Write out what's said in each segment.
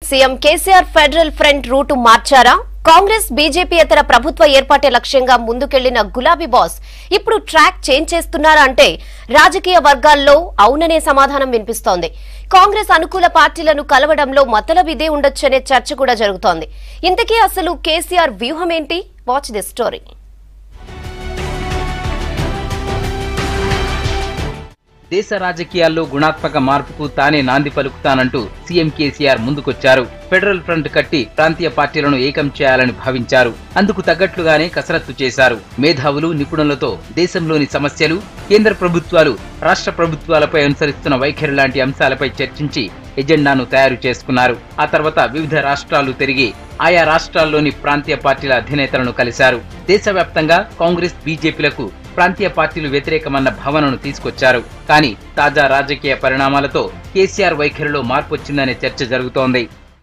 CM KCR federal front route మార్చారా కాంగ్రెస్ బీజేపీయేతర ప్రభుత్వ ఏర్పాటే లక్ష్యంగా ముందుకెళ్లిన గులాబీ బాస్ ఇప్పుడు ట్రాక్ చేంజ్ చేస్తున్నారా అంటే రాజకీయ వర్గాల్లో అవుననే సమాధానం వినిపిస్తోంది కాంగ్రెస్ అనుకూల పార్టీలను కలవడంలో మతలబ్ ఇదే ఉండొచ్చనే చర్చ కూడా జరుగుతోంది ఇంతకీ అసలు కేసీఆర్ వ్యూహం ఏంటి వాచ్ దిస్ స్టోరీ దేశ రాజకీయాల్లో గుణాత్మక మార్పుకు తానే నాంది పలుకుతానంటూ సీఎం కేసీఆర్ ముందుకొచ్చారు ఫెడరల్ ఫ్రంట్ కట్టి ప్రాంతీయ పార్టీలను ఏకం చేయాలని భావించారు అందుకు తగ్గట్లుగానే కసరత్తు చేశారు మేధావులు నిపుణులతో దేశంలోని సమస్యలు కేంద్ర ప్రభుత్వాలు రాష్ట్ర ప్రభుత్వాలపై అనుసరిస్తున్న వైఖరి లాంటి అంశాలపై చర్చించి ఎజెండాను తయారు చేసుకున్నారు ఆ తర్వాత వివిధ రాష్ట్రాలు తిరిగి ఆయా రాష్ట్రాల్లోని ప్రాంతీయ పార్టీల అధినేతలను కలిశారు దేశవ్యాప్తంగా కాంగ్రెస్ బీజేపీలకు ప్రాంతీయ పార్టీలు వ్యతిరేకమన్న భావనను తీసుకొచ్చారు కానీ తాజా రాజకీయ పరిణామాలతో కేసీఆర్ వైఖరిలో మార్పు వచ్చిందనే చర్చ జరుగుతోంది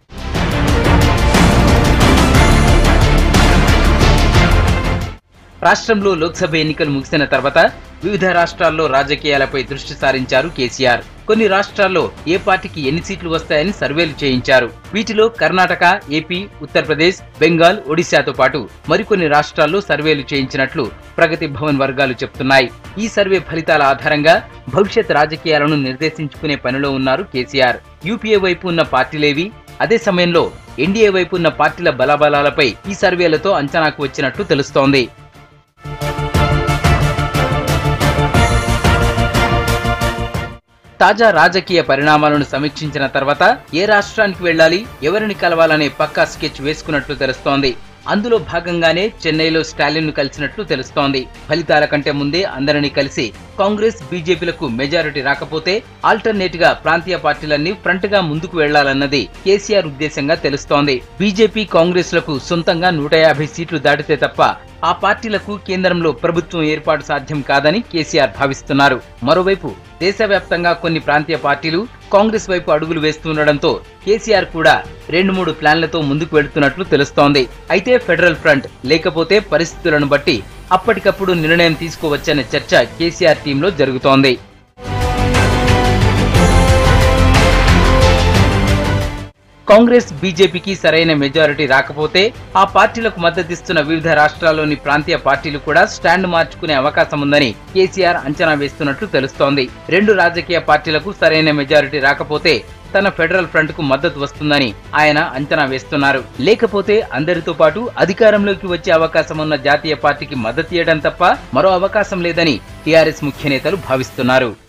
రాష్ట్రంలో లోక్సభ ఎన్నికలు ముగిసిన తర్వాత వివిధ రాష్ట్రాల్లో రాజకీయాలపై దృష్టి సారించారు కేసీఆర్ కొన్ని రాష్ట్రాల్లో ఏ పార్టీకి ఎన్ని సీట్లు వస్తాయని సర్వేలు చేయించారు వీటిలో కర్ణాటక ఏపీ ఉత్తరప్రదేశ్ బెంగాల్ ఒడిశాతో పాటు మరికొన్ని రాష్ట్రాల్లో సర్వేలు చేయించినట్లు ప్రగతి భవన్ వర్గాలు చెప్తున్నాయి ఈ సర్వే ఫలితాల ఆధారంగా భవిష్యత్ రాజకీయాలను నిర్దేశించుకునే పనిలో ఉన్నారు కేసీఆర్ యూపీఏ వైపు ఉన్న పార్టీలేవి అదే సమయంలో ఎన్డీఏ వైపు ఉన్న పార్టీల బలాబలాలపై ఈ సర్వేలతో అంచనాకు వచ్చినట్లు తెలుస్తోంది తాజా రాజకీయ పరిణామాలను సమీక్షించిన తర్వాత ఏ రాష్ట్రానికి వెళ్ళాలి ఎవరిని కలవాలనే పక్కా స్కెచ్ వేసుకున్నట్లు తెలుస్తోంది అందులో భాగంగానే చెన్నైలో స్టాలిన్ ను కలిసినట్లు తెలుస్తోంది ఫలితాల కంటే ముందే అందరినీ కలిసి కాంగ్రెస్ బీజేపీలకు మెజారిటీ రాకపోతే ఆల్టర్నేట్ గా ప్రాంతీయ పార్టీలన్నీ ఫ్రంట్ గా ముందుకు వెళ్లాలన్నది కేసీఆర్ ఉద్దేశంగా తెలుస్తోంది బీజేపీ కాంగ్రెస్ లకు సొంతంగా నూట యాభై సీట్లు దాటితే తప్ప ఆ పార్టీలకు కేంద్రంలో ప్రభుత్వం ఏర్పాటు సాధ్యం కాదని కేసీఆర్ భావిస్తున్నారు మరోవైపు దేశవ్యాప్తంగా కొన్ని ప్రాంతీయ పార్టీలు కాంగ్రెస్ వైపు అడుగులు వేస్తుండటంతో కేసీఆర్ కూడా రెండు మూడు ప్లాన్లతో ముందుకు వెళుతున్నట్లు తెలుస్తోంది అయితే ఫెడరల్ ఫ్రంట్ లేకపోతే పరిస్థితులను బట్టి అప్పటికప్పుడు నిర్ణయం తీసుకోవచ్చనే చర్చ కేసీఆర్ టీంలో జరుగుతోంది కాంగ్రెస్ బీజేపీకి సరైన మెజారిటీ రాకపోతే ఆ పార్టీలకు మద్దతిస్తున్న వివిధ రాష్ట్రాల్లోని ప్రాంతీయ పార్టీలు కూడా స్టాండ్ మార్చుకునే అవకాశం ఉందని కేసీఆర్ అంచనా వేస్తున్నట్లు తెలుస్తోంది రెండు రాజకీయ పార్టీలకు సరైన మెజారిటీ రాకపోతే తన ఫెడరల్ ఫ్రంట్ కు మద్దతు వస్తుందని ఆయన అంచనా వేస్తున్నారు లేకపోతే అందరితో పాటు అధికారంలోకి వచ్చే అవకాశం ఉన్న జాతీయ పార్టీకి మద్దతు ఇవ్వడం తప్ప మరో అవకాశం లేదని టీఆర్ఎస్ ముఖ్య నేతలు భావిస్తున్నారు